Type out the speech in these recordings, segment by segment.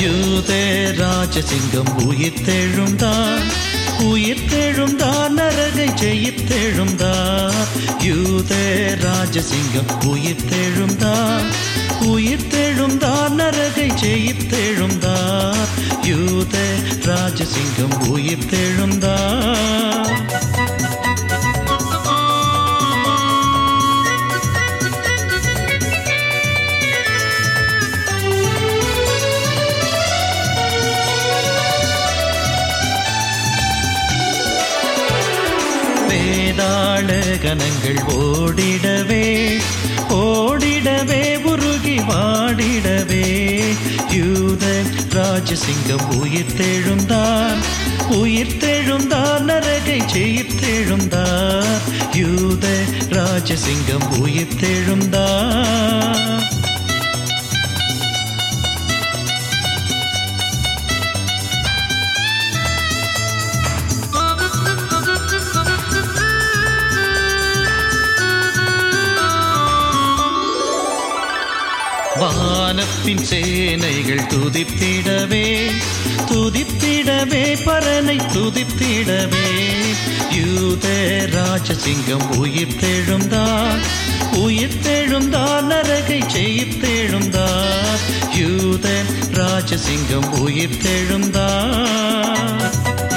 யூதே ராஜசிங்கம் உயிர்த்தெழுந்தார் உயிர்த்தெழுந்தார் நரகை ஜெயித்தெழுந்தார் யூதே ராஜசிங்கம் உயிர்த்தெழுந்தார் உயிர்த்தெழுந்தார் நரகை ஜெயித்தெழுந்தார் யூதே ராஜசிங்கம் உயிர்த்தெழுந்தார் வேதாள கணங்கள் ஓடிடவே ஓடிடவே உருகி வாடிடவே யூத ராஜசிங்கம் உயிர்த்தெழுந்தார் உயிர்த்தெழுந்தார் நரகை ஜெயித்தெழுந்தார் யூத ராஜசிங்கம் உயிர்த்தெழுந்தார் வானத்தின் சேனைகள் துதித்திடவே துதித்திடவே பரனை துதித்திடவே யூத ராஜசிங்கம் உயிர்த்தெழுந்தார் உயிர்த்தெழுந்தார் நரகை ஜெயித்தெழுந்தார் யூத ராஜசிங்கம் உயிர்த்தெழுந்தார்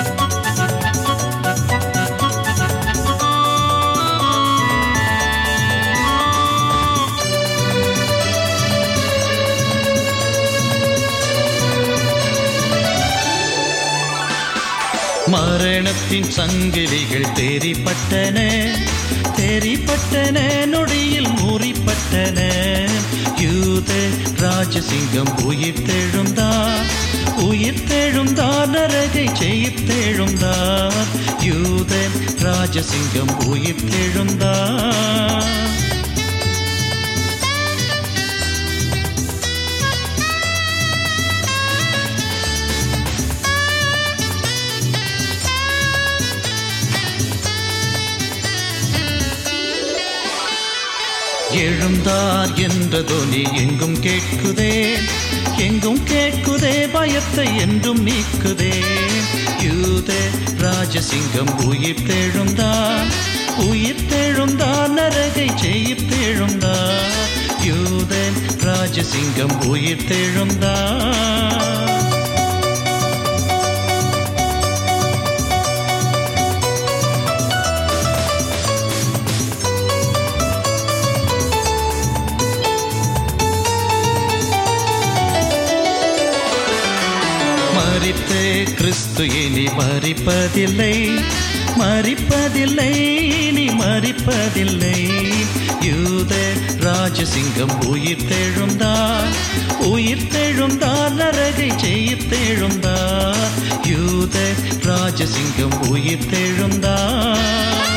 மரணத்தின் சங்கிலிகள் தேறிப்பட்டன தேறிப்பட்டன நொடியில் மூறிப்பட்டன யூத ராஜசிங்கம் உயிர்த்தெழுந்தார் உயிர்த்தெழுந்தார் நரகை ஜெயித்தெழுந்தார் யூத ராஜசிங்கம் உயிர்த்தெழுந்தார் எழுந்தார் என்ற தொனி எங்கும் கேட்குதே எங்கும் கேட்குதே பயத்தை என்றும் நீக்குதே யூத ராஜசிங்கம் உயிர்த்தெழுந்தார் உயிர்த்தெழுந்தார் நரகை ஜெயித்தெழுந்தார் யூத ராஜசிங்கம் உயிர்த்தெழுந்தார் மறித்த கிறிஸ்து இனி மறிப்பதில்லை மறிப்பதில்லை இனி மறிப்பதில்லை யூத ராஜசிங்கம் உயிர்த்தெழுந்தார் உயிர்த்தெழுந்தார் நரகை ஜெயித்தெழுந்தார் யூத ராஜசிங்கம் உயிர்த்தெழுந்தார்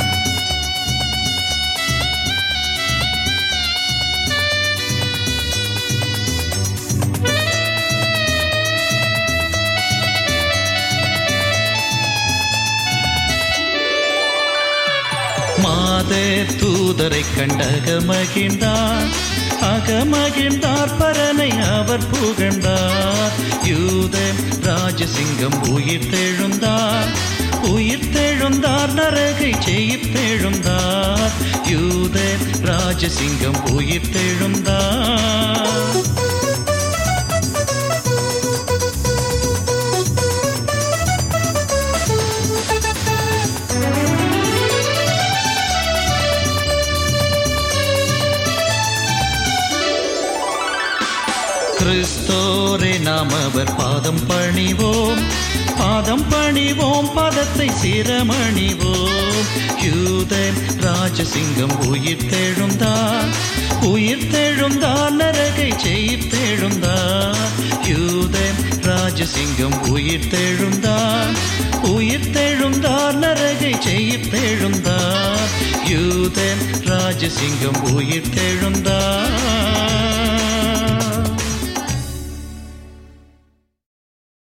மாத தூதரை கண்டக மகிழ்ந்தார் அகமகிழ்ந்தார் பரனை அவர் புகழ்ந்தார் யூத ராஜசிங்கம் உயிர்த்தெழுந்தார் உயிர்த்தெழுந்தார் நரகை ஜெயித்தெழுந்தார் யூத ராஜசிங்கம் உயிர்த்தெழுந்தார் கிறிஸ்தோரே நாம் அவர் பாதம் பணிவோம் பாதம் பணிவோம் பாதத்தை சிரமணிவோம் யூத ராஜசிங்கம் உயிர்த்தெழுந்தார் உயிர்த்தெழுந்தார் நரகை ஜெயித்தெழுந்தார் யூத ராஜசிங்கம் உயிர்த்தெழுந்தார் உயிர்த்தெழுந்தார் நரகை ஜெயித்தெழுந்தார் யூத ராஜசிங்கம் உயிர்த்தெழுந்தார்